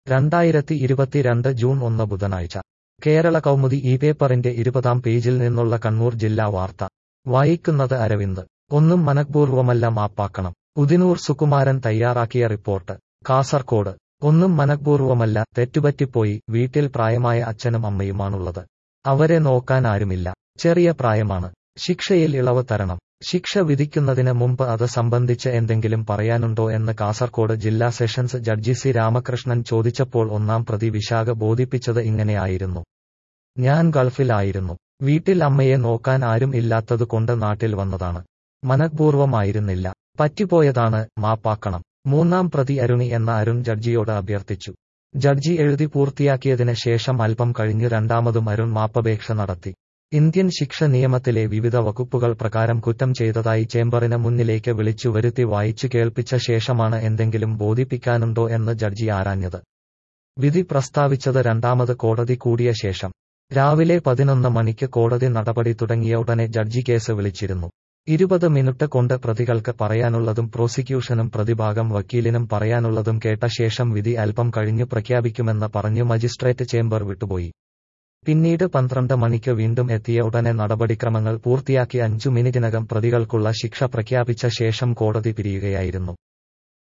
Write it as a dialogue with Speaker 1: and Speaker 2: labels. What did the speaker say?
Speaker 1: രണ്ടായിരത്തി ഇരുപത്തിരണ്ട് ജൂൺ ഒന്ന് ബുധനാഴ്ച കേരള കൗമുദി ഈ പേപ്പറിന്റെ ഇരുപതാം പേജിൽ നിന്നുള്ള കണ്ണൂർ ജില്ലാ വാർത്ത വായിക്കുന്നത് അരവിന്ദ് ഒന്നും മനഃപൂർവ്വമല്ല മാപ്പാക്കണം ഉദിനൂർ സുകുമാരൻ തയ്യാറാക്കിയ റിപ്പോർട്ട് കാസർകോട് ഒന്നും മനഃപൂർവ്വമല്ല തെറ്റുപറ്റിപ്പോയി വീട്ടിൽ പ്രായമായ അച്ഛനും അമ്മയുമാണുള്ളത് അവരെ നോക്കാൻ ആരുമില്ല ചെറിയ പ്രായമാണ് ശിക്ഷയിൽ ഇളവ് തരണം ശിക്ഷ വിധിക്കുന്നതിന് മുമ്പ് അത് സംബന്ധിച്ച് എന്തെങ്കിലും പറയാനുണ്ടോ എന്ന് കാസർകോട് ജില്ലാ സെഷൻസ് ജഡ്ജി സി രാമകൃഷ്ണൻ ചോദിച്ചപ്പോൾ ഒന്നാം പ്രതി വിശാഖ ബോധിപ്പിച്ചത് ഇങ്ങനെയായിരുന്നു ഞാൻ ഗൾഫിലായിരുന്നു വീട്ടിൽ അമ്മയെ നോക്കാൻ ആരും ഇല്ലാത്തതുകൊണ്ട് നാട്ടിൽ വന്നതാണ് മനഃപൂർവ്വമായിരുന്നില്ല പറ്റിപ്പോയതാണ് മാപ്പാക്കണം മൂന്നാം പ്രതി അരുണി എന്ന അരുൺ ജഡ്ജിയോട് അഭ്യർത്ഥിച്ചു ജഡ്ജി എഴുതി പൂർത്തിയാക്കിയതിന് ശേഷം അല്പം കഴിഞ്ഞ് രണ്ടാമതും അരുൺ മാപ്പപേക്ഷ നടത്തി ഇന്ത്യൻ ശിക്ഷ നിയമത്തിലെ വിവിധ വകുപ്പുകൾ പ്രകാരം കുറ്റം ചെയ്തതായി ചേംബറിന് മുന്നിലേക്ക് വിളിച്ചു വരുത്തി വായിച്ചു കേൾപ്പിച്ച ശേഷമാണ് എന്തെങ്കിലും ബോധിപ്പിക്കാനുണ്ടോ എന്ന് ജഡ്ജി ആരാഞ്ഞത് വിധി പ്രസ്താവിച്ചത് രണ്ടാമത് കോടതി കൂടിയ ശേഷം രാവിലെ പതിനൊന്ന് മണിക്ക് കോടതി നടപടി തുടങ്ങിയ ഉടനെ ജഡ്ജി കേസ് വിളിച്ചിരുന്നു ഇരുപത് മിനിറ്റ് കൊണ്ട് പ്രതികൾക്ക് പറയാനുള്ളതും പ്രോസിക്യൂഷനും പ്രതിഭാഗം വക്കീലിനും പറയാനുള്ളതും കേട്ട ശേഷം വിധി അല്പം കഴിഞ്ഞു പ്രഖ്യാപിക്കുമെന്ന് പറഞ്ഞു മജിസ്ട്രേറ്റ് ചേംബർ വിട്ടുപോയി പിന്നീട് പന്ത്രണ്ട് മണിക്ക് വീണ്ടും എത്തിയ ഉടനെ നടപടിക്രമങ്ങൾ പൂർത്തിയാക്കി അഞ്ചു മിനിറ്റിനകം പ്രതികൾക്കുള്ള ശിക്ഷ പ്രഖ്യാപിച്ച ശേഷം കോടതി പിരിയുകയായിരുന്നു